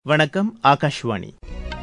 வணக்கம் ஆகாஷ்வாணி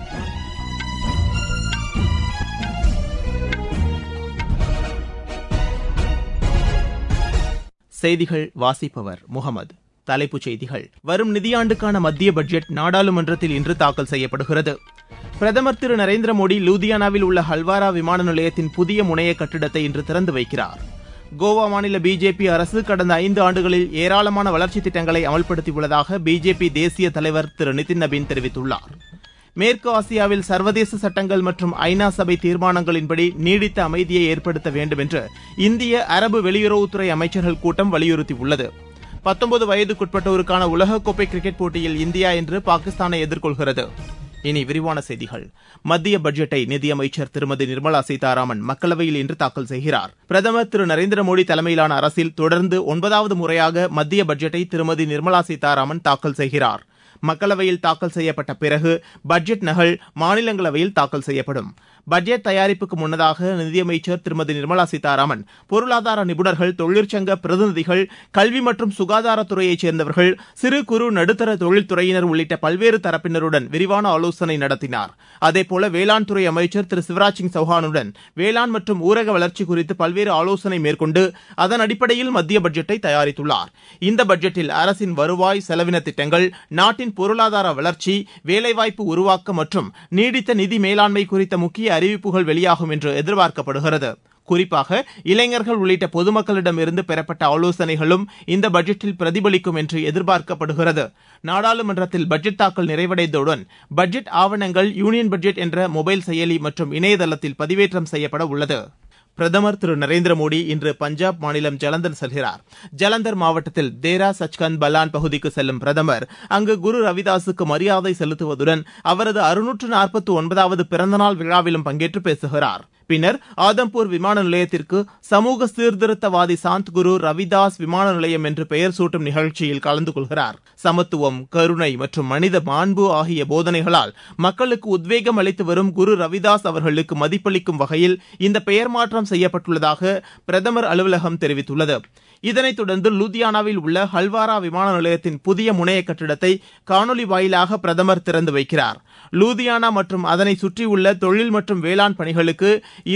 செய்திகள் வாசிப்பவர் முகமது தலைப்புச் செய்திகள் வரும் நிதியாண்டுக்கான மத்திய பட்ஜெட் நாடாளுமன்றத்தில் இன்று தாக்கல் செய்யப்படுகிறது பிரதமர் திரு நரேந்திர மோடி லூதியானாவில் உள்ள ஹல்வாரா விமான நிலையத்தின் புதிய முனைய கட்டிடத்தை இன்று திறந்து வைக்கிறார் கோவா மாநில பிஜேபி அரசு கடந்த ஐந்து ஆண்டுகளில் ஏராளமான வளர்ச்சித் திட்டங்களை அமல்படுத்தியுள்ளதாக பிஜேபி தேசிய தலைவர் திரு நிதின் நபீன் தெரிவித்துள்ளார் மேற்கு ஆசியாவில் சர்வதேச சட்டங்கள் மற்றும் ஐநா சபை தீர்மானங்களின்படி நீடித்த அமைதியை ஏற்படுத்த வேண்டும் என்று இந்திய அரபு வெளியுறவுத்துறை அமைச்சர்கள் கூட்டம் வலியுறுத்தியுள்ளது பத்தொன்பது வயதுக்குட்பட்டோருக்கான உலகக்கோப்பை கிரிக்கெட் போட்டியில் இந்தியா இன்று பாகிஸ்தானை எதிர்கொள்கிறது இனி விரிவான செய்திகள் மத்திய பட்ஜெட்டை நிதியமைச்சர் திருமதி நிர்மலா சீதாராமன் மக்களவையில் இன்று தாக்கல் செய்கிறார் பிரதமர் திரு நரேந்திர மோடி தலைமையிலான அரசில் தொடர்ந்து ஒன்பதாவது முறையாக மத்திய பட்ஜெட்டை திருமதி நிர்மலா சீதாராமன் தாக்கல் செய்கிறார் மக்களவையில் தாக்கல் செய்யப்பட்ட பிறகு பட்ஜெட் நகல் மாநிலங்களவையில் தாக்கல் செய்யப்படும் பட்ஜெட் தயாரிப்புக்கு முன்னதாக நிதியமைச்சர் திருமதி நிர்மலா சீதாராமன் பொருளாதார நிபுணர்கள் தொழிற்சங்க பிரதிநிதிகள் கல்வி மற்றும் சுகாதாரத்துறையைச் சேர்ந்தவர்கள் சிறு குறு நடுத்தர தொழில்துறையினர் உள்ளிட்ட பல்வேறு தரப்பினருடன் விரிவான ஆலோசனை நடத்தினார் அதேபோல வேளாண் துறை அமைச்சர் திரு சிவராஜ் சிங் சௌஹானுடன் வேளாண் மற்றும் ஊரக வளர்ச்சி குறித்து பல்வேறு ஆலோசனை மேற்கொண்டு அதன் அடிப்படையில் மத்திய பட்ஜெட்டை தயாரித்துள்ளார் இந்த பட்ஜெட்டில் அரசின் வருவாய் செலவின திட்டங்கள் நாட்டின் பொருளாதார வளர்ச்சி வேலைவாய்ப்பு உருவாக்கம் மற்றும் நீடித்த நிதி மேலாண்மை குறித்த முக்கிய அறிவிப்புகள் வெளியாகும் என்று எதிர்பார்க்கப்படுகிறது குறிப்பாக இளைஞர்கள் உள்ளிட்ட பொதுமக்களிடமிருந்து பெறப்பட்ட ஆலோசனைகளும் இந்த பட்ஜெட்டில் பிரதிபலிக்கும் என்று எதிர்பார்க்கப்படுகிறது நாடாளுமன்றத்தில் பட்ஜெட் தாக்கல் நிறைவடைந்தவுடன் பட்ஜெட் ஆவணங்கள் யூனியன் பட்ஜெட் என்ற மொபைல் செயலி மற்றும் இணையதளத்தில் பதிவேற்றம் செய்யப்பட உள்ளது பிரதமர் திரு நரேந்திர மோடி இன்று பஞ்சாப் மாநிலம் ஜலந்தர் செல்கிறார் ஜலந்தர் மாவட்டத்தில் தேரா சச்கந்த் பலான் பகுதிக்கு செல்லும் பிரதமர் அங்கு குரு ரவிதாசுக்கு மரியாதை செலுத்துவதுடன் அவரது அறுநூற்று நாற்பத்தி ஒன்பதாவது பிறந்தநாள் விழாவிலும் பங்கேற்று பேசுகிறார் பின்னர் ஆதம்பூர் விமான நிலையத்திற்கு சமூக சீர்திருத்தவாதி சாந்த் குரு ரவிதாஸ் விமான நிலையம் என்று பெயர் சூட்டும் நிகழ்ச்சியில் கலந்து கொள்கிறார் சமத்துவம் கருணை மற்றும் மனித மாண்பு ஆகிய போதனைகளால் மக்களுக்கு உத்வேகம் அளித்து வரும் குரு ரவிதாஸ் அவர்களுக்கு மதிப்பளிக்கும் வகையில் இந்த பெயர் மாற்றம் செய்யப்பட்டுள்ளதாக பிரதமர் அலுவலகம் தெரிவித்துள்ளது இதனைத் தொடர்ந்து லூதியானாவில் உள்ள ஹல்வாரா விமான நிலையத்தின் புதிய முனைய கட்டிடத்தை காணொலி வாயிலாக பிரதமர் திறந்து வைக்கிறார் லூதியானா மற்றும் அதனை சுற்றியுள்ள தொழில் மற்றும் வேளாண் பணிகளுக்கு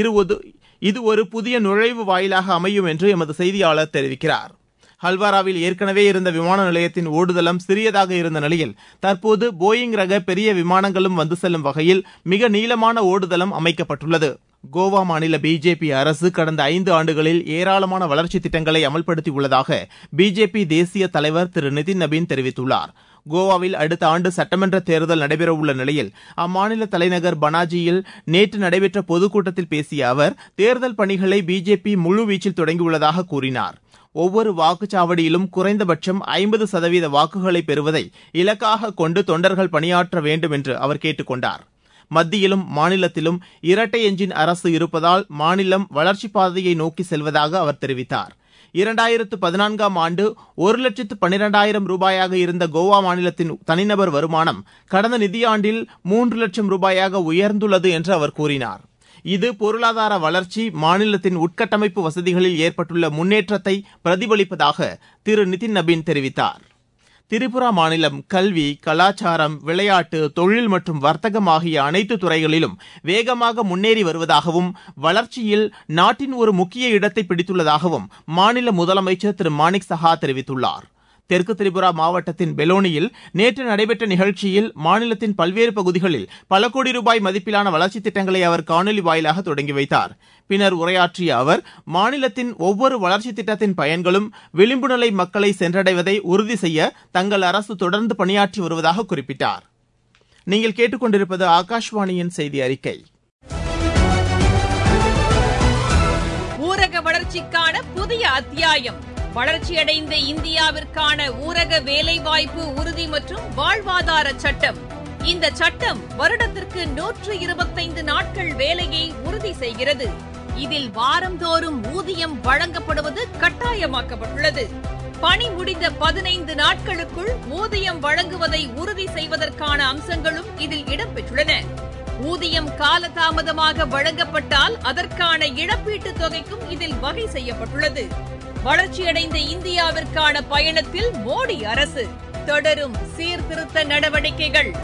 இது ஒரு புதிய நுழைவு வாயிலாக அமையும் என்று எமது செய்தியாளர் தெரிவிக்கிறார் ஹல்வாராவில் ஏற்கனவே இருந்த விமான நிலையத்தின் ஓடுதளம் சிறியதாக இருந்த நிலையில் தற்போது போயிங் ரக பெரிய விமானங்களும் வந்து செல்லும் வகையில் மிக நீளமான ஓடுதளம் அமைக்கப்பட்டுள்ளது கோவா மாநில பிஜேபி அரசு கடந்த ஐந்து ஆண்டுகளில் ஏராளமான வளர்ச்சி திட்டங்களை அமல்படுத்தியுள்ளதாக பிஜேபி தேசிய தலைவர் திரு நிதின் நபீன் தெரிவித்துள்ளார் கோவாவில் அடுத்த ஆண்டு சட்டமன்ற தேர்தல் நடைபெறவுள்ள நிலையில் அம்மாநில தலைநகர் பனாஜியில் நேற்று நடைபெற்ற பொதுக்கூட்டத்தில் பேசிய அவர் தேர்தல் பணிகளை பிஜேபி முழுவீச்சில் தொடங்கியுள்ளதாக கூறினார் ஒவ்வொரு வாக்குச்சாவடியிலும் குறைந்தபட்சம் ஐம்பது சதவீத வாக்குகளை பெறுவதை இலக்காக கொண்டு தொண்டர்கள் பணியாற்ற வேண்டும் என்று அவர் கேட்டுக் கொண்டார் மத்தியிலும் மாநிலத்திலும் இரட்டை எஞ்சின் அரசு இருப்பதால் மாநிலம் வளர்ச்சிப் பாதையை நோக்கி செல்வதாக அவர் தெரிவித்தார் இரண்டாயிரத்து பதினான்காம் ஆண்டு ஒரு லட்சத்து பன்னிரண்டாயிரம் ரூபாயாக இருந்த கோவா மாநிலத்தின் தனிநபர் வருமானம் கடந்த நிதியாண்டில் மூன்று லட்சம் ரூபாயாக உயர்ந்துள்ளது என்று அவர் கூறினார் இது பொருளாதார வளர்ச்சி மாநிலத்தின் உட்கட்டமைப்பு வசதிகளில் ஏற்பட்டுள்ள முன்னேற்றத்தை பிரதிபலிப்பதாக திரு நிதின் நபீன் தெரிவித்தார் திரிபுரா மாநிலம் கல்வி கலாச்சாரம் விளையாட்டு தொழில் மற்றும் வர்த்தகம் ஆகிய அனைத்து துறைகளிலும் வேகமாக முன்னேறி வருவதாகவும் வளர்ச்சியில் நாட்டின் ஒரு முக்கிய இடத்தை பிடித்துள்ளதாகவும் மாநில முதலமைச்சர் திரு மாணிக் சஹா தெரிவித்துள்ளார் தெற்கு திரிபுரா மாவட்டத்தின் பெலோனியில் நேற்று நடைபெற்ற நிகழ்ச்சியில் மாநிலத்தின் பல்வேறு பகுதிகளில் பல கோடி ரூபாய் மதிப்பிலான வளர்ச்சித் திட்டங்களை அவர் காணொலி வாயிலாக தொடங்கி வைத்தார் பின்னர் உரையாற்றிய அவர் மாநிலத்தின் ஒவ்வொரு வளர்ச்சித் திட்டத்தின் பயன்களும் விளிம்பு நிலை மக்களை சென்றடைவதை உறுதி செய்ய தங்கள் அரசு தொடர்ந்து பணியாற்றி வருவதாக குறிப்பிட்டார் நீங்கள் கேட்டுக்கொண்டிருப்பது ஆகாஷ்வாணியின் செய்தி அறிக்கை ஊரக வளர்ச்சிக்கான புதிய அத்தியாயம் வளர்ச்சியடைந்த இந்தியாவிற்கான ஊரக வேலைவாய்ப்பு உறுதி மற்றும் வாழ்வாதார சட்டம் இந்த சட்டம் வருடத்திற்கு நூற்று இருபத்தைந்து நாட்கள் வேலையை உறுதி செய்கிறது இதில் வாரந்தோறும் ஊதியம் வழங்கப்படுவது கட்டாயமாக்கப்பட்டுள்ளது பணி முடிந்த பதினைந்து நாட்களுக்குள் ஊதியம் வழங்குவதை உறுதி செய்வதற்கான அம்சங்களும் இதில் இடம்பெற்றுள்ளன ஊதியம் காலதாமதமாக வழங்கப்பட்டால் அதற்கான இழப்பீட்டுத் தொகைக்கும் இதில் வகை செய்யப்பட்டுள்ளது வளர்ச்சியடைந்த இந்தியாவிற்கான பயணத்தில் மோடி அரசு தொடரும் சீர்திருத்த நடவடிக்கைகள்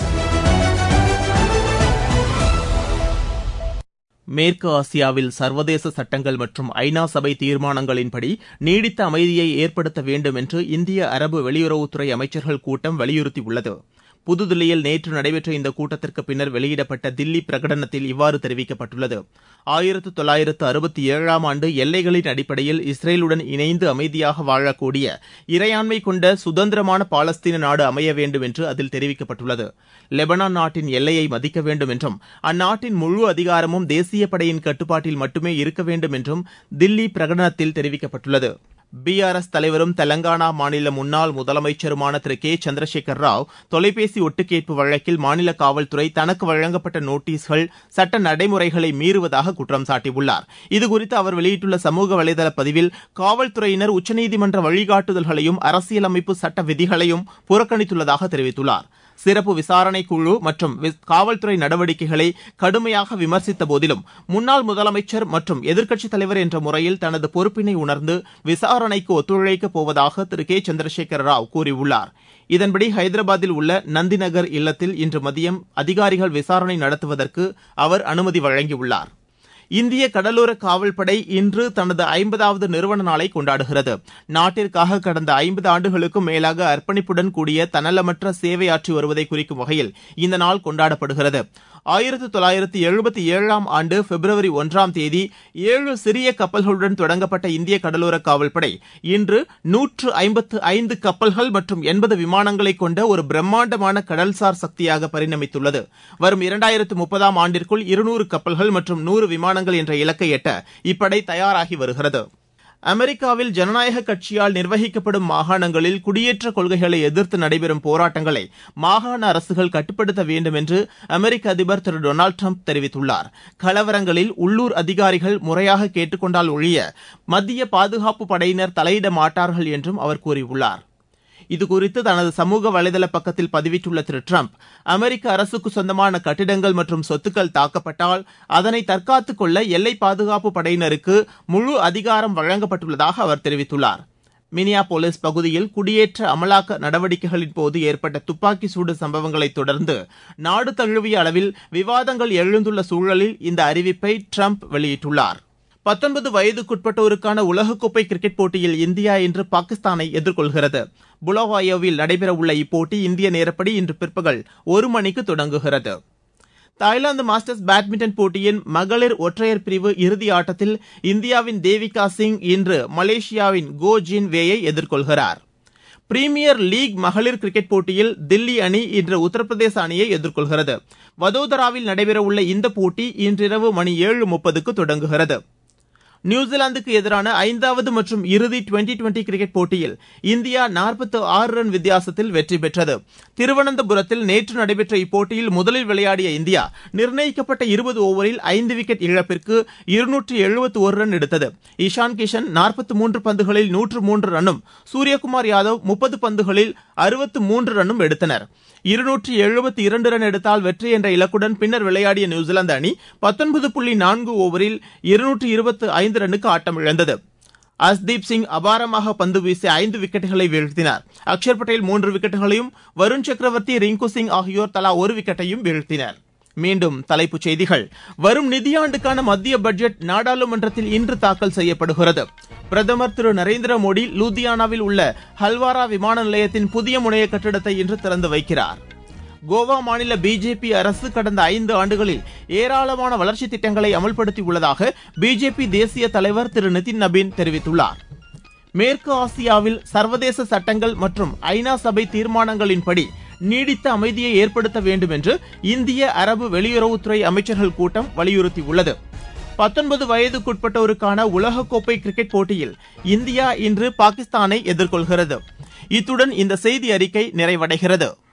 மேற்கு ஆசியாவில் சர்வதேச சட்டங்கள் மற்றும் ஐநா சபை தீர்மானங்களின்படி நீடித்த அமைதியை ஏற்படுத்த வேண்டும் என்று இந்திய அரபு வெளியுறவுத்துறை அமைச்சர்கள் கூட்டம் வலியுறுத்தியுள்ளது புதுதில்லியில் நேற்று நடைபெற்ற இந்த கூட்டத்திற்கு பின்னர் வெளியிடப்பட்ட தில்லி பிரகடனத்தில் இவ்வாறு தெரிவிக்கப்பட்டுள்ளது ஆயிரத்து தொள்ளாயிரத்து அறுபத்தி ஏழாம் ஆண்டு எல்லைகளின் அடிப்படையில் இஸ்ரேலுடன் இணைந்து அமைதியாக வாழக்கூடிய இறையாண்மை கொண்ட சுதந்திரமான பாலஸ்தீன நாடு அமைய வேண்டும் என்று அதில் தெரிவிக்கப்பட்டுள்ளது லெபனான் நாட்டின் எல்லையை மதிக்க வேண்டும் என்றும் அந்நாட்டின் முழு அதிகாரமும் தேசிய படையின் கட்டுப்பாட்டில் மட்டுமே இருக்க வேண்டும் என்றும் தில்லி பிரகடனத்தில் தெரிவிக்கப்பட்டுள்ளது பிஆர்எஸ் தலைவரும் தெலங்கானா மாநில முன்னாள் முதலமைச்சருமான திரு கே சந்திரசேகர் ராவ் தொலைபேசி ஒட்டுக்கேட்பு வழக்கில் மாநில காவல்துறை தனக்கு வழங்கப்பட்ட நோட்டீஸ்கள் சட்ட நடைமுறைகளை மீறுவதாக குற்றம் சாட்டியுள்ளார் இதுகுறித்து அவர் வெளியிட்டுள்ள சமூக வலைதள பதிவில் காவல்துறையினர் உச்சநீதிமன்ற வழிகாட்டுதல்களையும் அரசியலமைப்பு சட்ட விதிகளையும் புறக்கணித்துள்ளதாக தெரிவித்துள்ளார் சிறப்பு விசாரணை குழு மற்றும் காவல்துறை நடவடிக்கைகளை கடுமையாக விமர்சித்த போதிலும் முன்னாள் முதலமைச்சர் மற்றும் எதிர்க்கட்சித் தலைவர் என்ற முறையில் தனது பொறுப்பினை உணர்ந்து விசாரணைக்கு ஒத்துழைக்கப் போவதாக திரு கே சந்திரசேகர ராவ் கூறியுள்ளார் இதன்படி ஹைதராபாத்தில் உள்ள நந்திநகர் இல்லத்தில் இன்று மதியம் அதிகாரிகள் விசாரணை நடத்துவதற்கு அவர் அனுமதி வழங்கியுள்ளார் இந்திய கடலோர காவல்படை இன்று தனது ஐம்பதாவது நிறுவன நாளை கொண்டாடுகிறது நாட்டிற்காக கடந்த ஐம்பது ஆண்டுகளுக்கும் மேலாக அர்ப்பணிப்புடன் கூடிய தன்னலமற்ற சேவையாற்றி வருவதை குறிக்கும் வகையில் இந்த நாள் கொண்டாடப்படுகிறது ஆயிரத்து தொள்ளாயிரத்து எழுபத்தி ஏழாம் ஆண்டு பிப்ரவரி ஒன்றாம் தேதி ஏழு சிறிய கப்பல்களுடன் தொடங்கப்பட்ட இந்திய கடலோர காவல்படை இன்று நூற்று ஐம்பத்து ஐந்து கப்பல்கள் மற்றும் எண்பது விமானங்களை கொண்ட ஒரு பிரம்மாண்டமான கடல்சார் சக்தியாக பரிணமித்துள்ளது வரும் இரண்டாயிரத்து முப்பதாம் ஆண்டிற்குள் இருநூறு கப்பல்கள் மற்றும் நூறு விமானங்கள் என்ற இலக்கை எட்ட இப்படை தயாராகி வருகிறது அமெரிக்காவில் ஜனநாயக கட்சியால் நிர்வகிக்கப்படும் மாகாணங்களில் குடியேற்ற கொள்கைகளை எதிர்த்து நடைபெறும் போராட்டங்களை மாகாண அரசுகள் கட்டுப்படுத்த வேண்டும் என்று அமெரிக்க அதிபர் திரு டொனால்டு டிரம்ப் தெரிவித்துள்ளார் கலவரங்களில் உள்ளூர் அதிகாரிகள் முறையாக கேட்டுக்கொண்டால் ஒழிய மத்திய பாதுகாப்பு படையினர் தலையிட மாட்டார்கள் என்றும் அவர் கூறியுள்ளார் இதுகுறித்து தனது சமூக வலைதள பக்கத்தில் பதிவிட்டுள்ள திரு டிரம்ப் அமெரிக்க அரசுக்கு சொந்தமான கட்டிடங்கள் மற்றும் சொத்துக்கள் தாக்கப்பட்டால் அதனை தற்காத்துக் கொள்ள எல்லை பாதுகாப்பு படையினருக்கு முழு அதிகாரம் வழங்கப்பட்டுள்ளதாக அவர் தெரிவித்துள்ளார் மினியாபோலிஸ் பகுதியில் குடியேற்ற அமலாக்க நடவடிக்கைகளின் போது ஏற்பட்ட துப்பாக்கி சூடு சம்பவங்களை தொடர்ந்து நாடு தழுவிய அளவில் விவாதங்கள் எழுந்துள்ள சூழலில் இந்த அறிவிப்பை டிரம்ப் வெளியிட்டுள்ளார் பத்தொன்பது வயதுக்குட்பட்டோருக்கான உலகக்கோப்பை கிரிக்கெட் போட்டியில் இந்தியா இன்று பாகிஸ்தானை எதிர்கொள்கிறது புலவாயோவில் நடைபெறவுள்ள இப்போட்டி இந்திய நேரப்படி இன்று பிற்பகல் ஒரு மணிக்கு தொடங்குகிறது தாய்லாந்து மாஸ்டர்ஸ் பேட்மிண்டன் போட்டியின் மகளிர் ஒற்றையர் பிரிவு இறுதி ஆட்டத்தில் இந்தியாவின் தேவிகா சிங் இன்று மலேசியாவின் கோ ஜின் வேயை எதிர்கொள்கிறார் பிரீமியர் லீக் மகளிர் கிரிக்கெட் போட்டியில் தில்லி அணி இன்று உத்தரப்பிரதேச அணியை எதிர்கொள்கிறது வதோதராவில் நடைபெறவுள்ள இந்த போட்டி இன்றிரவு மணி ஏழு முப்பதுக்கு தொடங்குகிறது நியூசிலாந்துக்கு எதிரான ஐந்தாவது மற்றும் இறுதி டுவெண்டி டுவெண்டி கிரிக்கெட் போட்டியில் இந்தியா நாற்பத்து ஆறு ரன் வித்தியாசத்தில் வெற்றி பெற்றது திருவனந்தபுரத்தில் நேற்று நடைபெற்ற இப்போட்டியில் முதலில் விளையாடிய இந்தியா நிர்ணயிக்கப்பட்ட இருபது ஓவரில் ஐந்து விக்கெட் இழப்பிற்கு இருநூற்று எழுபத்து ஒரு ரன் எடுத்தது இஷான் கிஷன் நாற்பத்து மூன்று பந்துகளில் நூற்று மூன்று ரன்னும் சூரியகுமார் யாதவ் முப்பது பந்துகளில் அறுபத்து மூன்று ரன்னும் எடுத்தனர் இருநூற்றி எழுபத்தி இரண்டு ரன் எடுத்தால் வெற்றி என்ற இலக்குடன் பின்னர் விளையாடிய நியூசிலாந்து அணி பத்தொன்பது புள்ளி நான்கு ஓவரில் இருநூற்று இருபத்து ஐந்து ரன்னுக்கு ஆட்டம் இழந்தது அஸ்தீப் சிங் அபாரமாக பந்து வீசி ஐந்து விக்கெட்டுகளை வீழ்த்தினார் அக்ஷர் பட்டேல் மூன்று விக்கெட்டுகளையும் வருண் சக்கரவர்த்தி ரிங்கு சிங் ஆகியோர் தலா ஒரு விக்கெட்டையும் வீழ்த்தினர் மீண்டும் தலைப்புச் செய்திகள் வரும் நிதியாண்டுக்கான மத்திய பட்ஜெட் நாடாளுமன்றத்தில் இன்று தாக்கல் செய்யப்படுகிறது பிரதமர் திரு நரேந்திர மோடி லூதியானாவில் உள்ள ஹல்வாரா விமான நிலையத்தின் புதிய முனைய கட்டிடத்தை இன்று திறந்து வைக்கிறார் கோவா மாநில பிஜேபி அரசு கடந்த ஐந்து ஆண்டுகளில் ஏராளமான வளர்ச்சி திட்டங்களை அமல்படுத்தியுள்ளதாக பிஜேபி தேசிய தலைவர் திரு நிதின் நபீன் தெரிவித்துள்ளார் மேற்கு ஆசியாவில் சர்வதேச சட்டங்கள் மற்றும் ஐநா சபை தீர்மானங்களின்படி நீடித்த அமைதியை ஏற்படுத்த வேண்டும் என்று இந்திய அரபு வெளியுறவுத்துறை அமைச்சர்கள் கூட்டம் வலியுறுத்தியுள்ளது பத்தொன்பது வயதுக்குட்பட்டோருக்கான உலகக்கோப்பை கிரிக்கெட் போட்டியில் இந்தியா இன்று பாகிஸ்தானை எதிர்கொள்கிறது இத்துடன் இந்த செய்தி அறிக்கை நிறைவடைகிறது